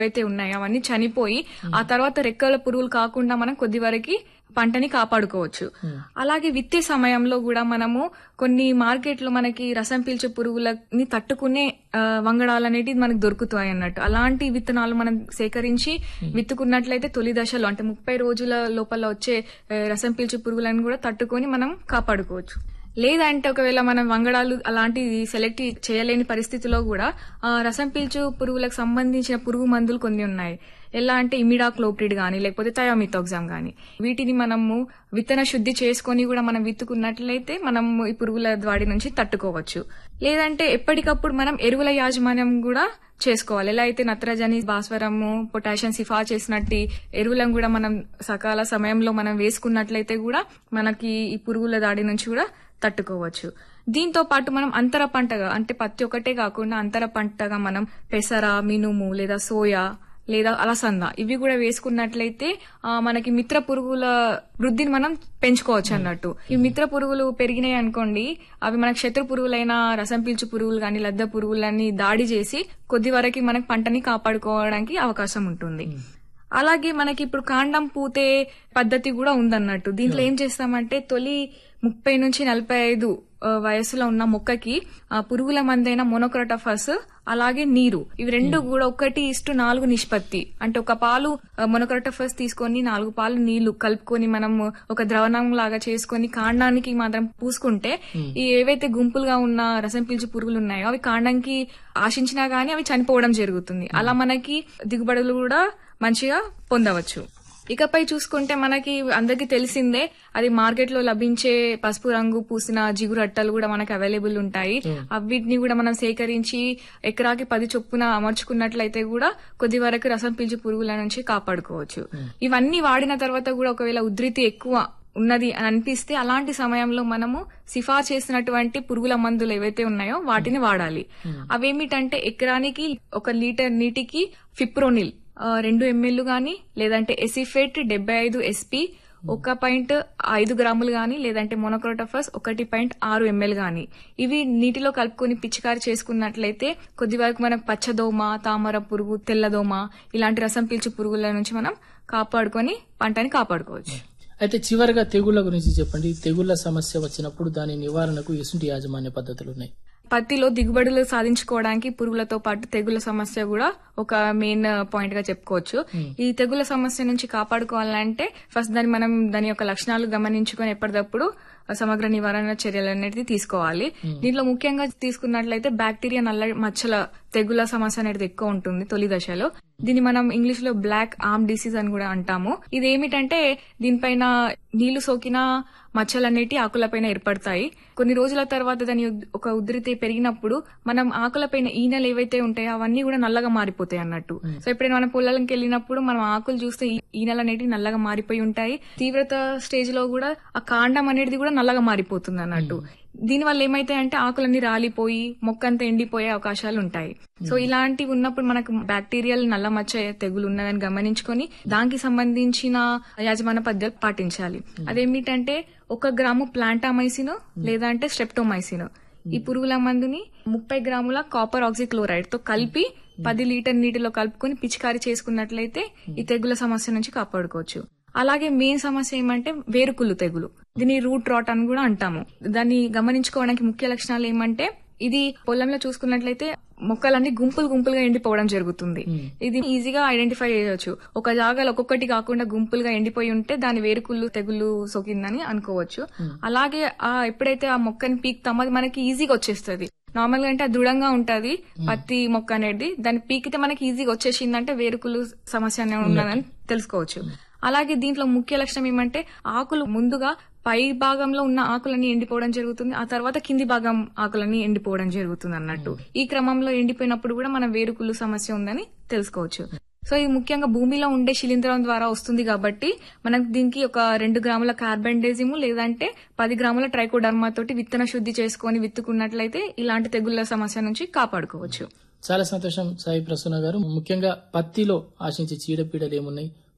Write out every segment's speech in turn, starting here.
ఏవైతే ఉన్నాయో అవన్నీ చనిపోయి ఆ తర్వాత రెక్కల పురుగులు కాకుండా మనం కొద్ది వరకు పంటని కాపాడుకోవచ్చు అలాగే విత్తే సమయంలో కూడా మనము కొన్ని మార్కెట్ లో మనకి రసం పీల్చే పురుగులని తట్టుకునే ఆ, వంగడాలు అనేటివి మనకు దొరుకుతాయి అన్నట్టు అలాంటి విత్తనాలు మనం సేకరించి విత్తుకున్నట్లయితే తొలి దశలో అంటే ముప్పై రోజుల లోపల వచ్చే ఆ, రసం పీల్చే పురుగులను కూడా తట్టుకొని మనం కాపాడుకోవచ్చు లేదంటే ఒకవేళ మనం వంగడాలు అలాంటి సెలెక్ట్ చేయలేని పరిస్థితిలో కూడా ఆ, రసం పీల్చు పురుగులకు సంబంధించిన పురుగు మందులు కొన్ని ఉన్నాయి ఎలా అంటే ఇమిడాక్లోప్రిడ్ గానీ లేకపోతే థయోమిథోక్సామ్ గానీ వీటిని మనము విత్తన శుద్ధి చేసుకొని కూడా మనం విత్తుకున్నట్లయితే మనం ఈ పురుగుల ద్వాడి నుంచి తట్టుకోవచ్చు లేదంటే ఎప్పటికప్పుడు మనం ఎరువుల యాజమాన్యం కూడా చేసుకోవాలి ఎలా అయితే నత్రజని భాస్వరము పొటాషియం సిఫా చేసినట్టు ఎరువులను కూడా మనం సకాల సమయంలో మనం వేసుకున్నట్లయితే కూడా మనకి ఈ పురుగుల దాడి నుంచి కూడా తట్టుకోవచ్చు దీంతో పాటు మనం అంతర పంటగా అంటే పత్తి ఒకటే కాకుండా అంతర పంటగా మనం పెసర మినుము లేదా సోయా లేదా అలసంద ఇవి కూడా వేసుకున్నట్లయితే ఆ, మనకి మిత్ర పురుగుల వృద్ధిని మనం పెంచుకోవచ్చు అన్నట్టు ఈ మిత్ర పురుగులు పెరిగినాయి అనుకోండి అవి మనకు శత్రు పురుగులైన రసం పీల్చు పురుగులు గాని లద్ద పురుగులని దాడి చేసి కొద్ది వరకు మనకి పంటని కాపాడుకోవడానికి అవకాశం ఉంటుంది అలాగే మనకి ఇప్పుడు కాండం పూతే పద్ధతి కూడా ఉందన్నట్టు దీంట్లో ఏం చేస్తామంటే తొలి ముప్పై నుంచి నలభై ఐదు ఆ, వయసులో ఉన్న మొక్కకి ఆ, పురుగుల మందైన మొనోక్రోటోఫస్ అలాగే నీరు ఇవి రెండు కూడా ఒకటి ఇష్టు నాలుగు నిష్పత్తి అంటే ఒక పాలు మొనోక్రోటోఫస్ తీసుకొని నాలుగు పాలు నీళ్లు కలుపుకొని మనం ఒక ద్రవణం లాగా చేసుకొని కాండానికి మాత్రం పూసుకుంటే ఈ ఏవైతే గుంపులుగా ఉన్న రసం పీల్చు పురుగులు ఉన్నాయో అవి కాండానికి ఆశించినా గానీ అవి చనిపోవడం జరుగుతుంది అలా మనకి దిగుబడులు కూడా మంచిగా పొందవచ్చు ఇకపై చూసుకుంటే మనకి అందరికీ తెలిసిందే అది మార్కెట్ లో లభించే పసుపు రంగు పూసిన జిగురు అట్టలు కూడా మనకి అవైలబుల్ ఉంటాయి వీటిని కూడా మనం సేకరించి ఎకరాకి పది చొప్పున అమర్చుకున్నట్లయితే కూడా కొద్ది వరకు రసం పీల్చి పురుగుల నుంచి కాపాడుకోవచ్చు ఇవన్నీ వాడిన తర్వాత కూడా ఒకవేళ ఉధృతి ఎక్కువ ఉన్నది అని అనిపిస్తే అలాంటి సమయంలో మనము సిఫార్ చేసినటువంటి పురుగుల మందులు ఏవైతే ఉన్నాయో వాటిని వాడాలి అవేమిటంటే ఎకరానికి ఒక లీటర్ నీటికి ఫిప్రోనిల్ ఆ, రెండు ఎంఎల్ గాని లేదంటే ఎసిఫేట్ డెబ్బై ఐదు ఎస్పీ ఒక పాయింట్ ఐదు గ్రాములు గాని లేదంటే మొనోక్రోటోఫస్ ఒకటి పాయింట్ ఆరు ఎంఎల్ గాని ఇవి నీటిలో కలుపుకొని పిచికారి చేసుకున్నట్లయితే కొద్ది వరకు మనకు పచ్చదోమ తామర పురుగు తెల్లదోమ ఇలాంటి రసం పీల్చు పురుగుల నుంచి మనం కాపాడుకొని పంటని కాపాడుకోవచ్చు అయితే చివరిగా తెగుళ్ల గురించి చెప్పండి తెగుళ్ల సమస్య వచ్చినప్పుడు దాని నివారణకు ఎసుంటి యాజమాన్య పద్ధతులు ఉన్నాయి పత్తిలో దిగుబడులు సాధించుకోవడానికి పురుగులతో పాటు తెగుల సమస్య కూడా ఒక మెయిన్ పాయింట్ గా చెప్పుకోవచ్చు ఈ తెగుల సమస్య నుంచి కాపాడుకోవాలంటే ఫస్ట్ దాన్ని మనం దాని యొక్క లక్షణాలు గమనించుకొని ఎప్పటికప్పుడు సమగ్ర నివారణ చర్యలు అనేది తీసుకోవాలి దీంట్లో ముఖ్యంగా తీసుకున్నట్లయితే బ్యాక్టీరియా నల్ల మచ్చల తెగుల సమస్య అనేది ఎక్కువ ఉంటుంది తొలి దశలో దీన్ని మనం ఇంగ్లీష్ లో బ్లాక్ ఆర్మ్ డిసీజ్ అని కూడా అంటాము ఇది ఏమిటంటే దీనిపైన నీళ్లు సోకిన మచ్చలు అనేటి ఆకులపైన ఏర్పడతాయి కొన్ని రోజుల తర్వాత దాని ఉద్- ఒక ఉధృతి పెరిగినప్పుడు మనం ఆకులపైన ఈనెలు ఏవైతే ఉంటాయో అవన్నీ కూడా నల్లగా మారిపోతాయి అన్నట్టు సో ఎప్పుడైనా మనం పొలాలకు వెళ్ళినప్పుడు మనం ఆకులు చూస్తే ఈ- ఈనెలు అనేటివి నల్లగా మారిపోయి ఉంటాయి తీవ్రత స్టేజ్ లో కూడా ఆ కాండం అనేది కూడా నల్లగా మారిపోతుంది అన్నట్టు దీని వల్ల ఏమైతే అంటే ఆకులన్నీ రాలిపోయి మొక్క అంతా ఎండిపోయే అవకాశాలు ఉంటాయి సో ఇలాంటివి ఉన్నప్పుడు మనకు బ్యాక్టీరియల్ నల్ల మచ్చ తెగులు ఉన్నదని గమనించుకొని దానికి సంబంధించిన యాజమాన్య పద్ధతి పాటించాలి అదేమిటంటే ఒక గ్రాము ప్లాంటామైసిన్ లేదా అంటే స్ట్రెప్టోమైసిన్ ఈ పురుగుల మందుని ముప్పై గ్రాముల కాపర్ ఆక్సిక్లోరైడ్ తో కలిపి పది లీటర్ నీటిలో కలుపుకొని పిచికారీ చేసుకున్నట్లయితే ఈ తెగుల సమస్య నుంచి కాపాడుకోవచ్చు అలాగే మెయిన్ సమస్య ఏమంటే వేరుకుళ్ళు తెగులు దీని రూట్ రాట్ అని కూడా అంటాము దాన్ని గమనించుకోవడానికి ముఖ్య లక్షణాలు ఏమంటే ఇది పొలంలో చూసుకున్నట్లయితే మొక్కలన్నీ గుంపులు గుంపులుగా ఎండిపోవడం జరుగుతుంది ఇది ఈజీగా ఐడెంటిఫై చేయవచ్చు ఒక జాగాలో ఒక్కొక్కటి కాకుండా గుంపులుగా ఎండిపోయి ఉంటే దాని వేరుకుళ్ళు తెగులు సోకిందని అనుకోవచ్చు అలాగే ఆ ఎప్పుడైతే ఆ మొక్కని పీకుతామో అది మనకి ఈజీగా వచ్చేస్తుంది నార్మల్ గా అంటే అది దృఢంగా ఉంటది పత్తి మొక్క అనేది దాన్ని పీకితే మనకి ఈజీగా వచ్చేసిందంటే వేరుకులు సమస్య అనేది ఉన్నదని తెలుసుకోవచ్చు అలాగే దీంట్లో ముఖ్య లక్షణం ఏమంటే ఆకులు ముందుగా పై భాగంలో ఉన్న ఆకులన్నీ ఎండిపోవడం జరుగుతుంది ఆ తర్వాత కింది భాగం ఆకులన్నీ ఎండిపోవడం జరుగుతుంది అన్నట్టు ఈ క్రమంలో ఎండిపోయినప్పుడు కూడా మనం వేరుకుళ్ళు సమస్య ఉందని తెలుసుకోవచ్చు సో ఇది ముఖ్యంగా భూమిలో ఉండే శిలీంధ్రం ద్వారా వస్తుంది కాబట్టి మనకు దీనికి ఒక రెండు గ్రాముల కార్బెండేజిము లేదంటే పది గ్రాముల ట్రైకోడర్మా తోటి విత్తన శుద్ధి చేసుకొని విత్తుకున్నట్లయితే ఇలాంటి తెగుళ్ల సమస్య నుంచి కాపాడుకోవచ్చు చాలా సంతోషం సాయి ప్రసన్న గారు ముఖ్యంగా పత్తిలో ఆశించే చీడపీడలు ఏమున్నాయి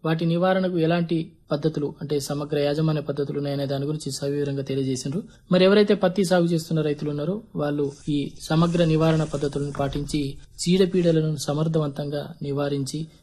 వాటి నివారణకు ఎలాంటి పద్ధతులు అంటే సమగ్ర యాజమాన్య పద్ధతులు ఉన్నాయనే దాని గురించి సవివరంగా తెలియజేసిండ్రు మరి ఎవరైతే పత్తి సాగు చేస్తున్న రైతులు ఉన్నారో వాళ్ళు ఈ సమగ్ర నివారణ పద్ధతులను పాటించి చీడపీడలను సమర్థవంతంగా నివారించి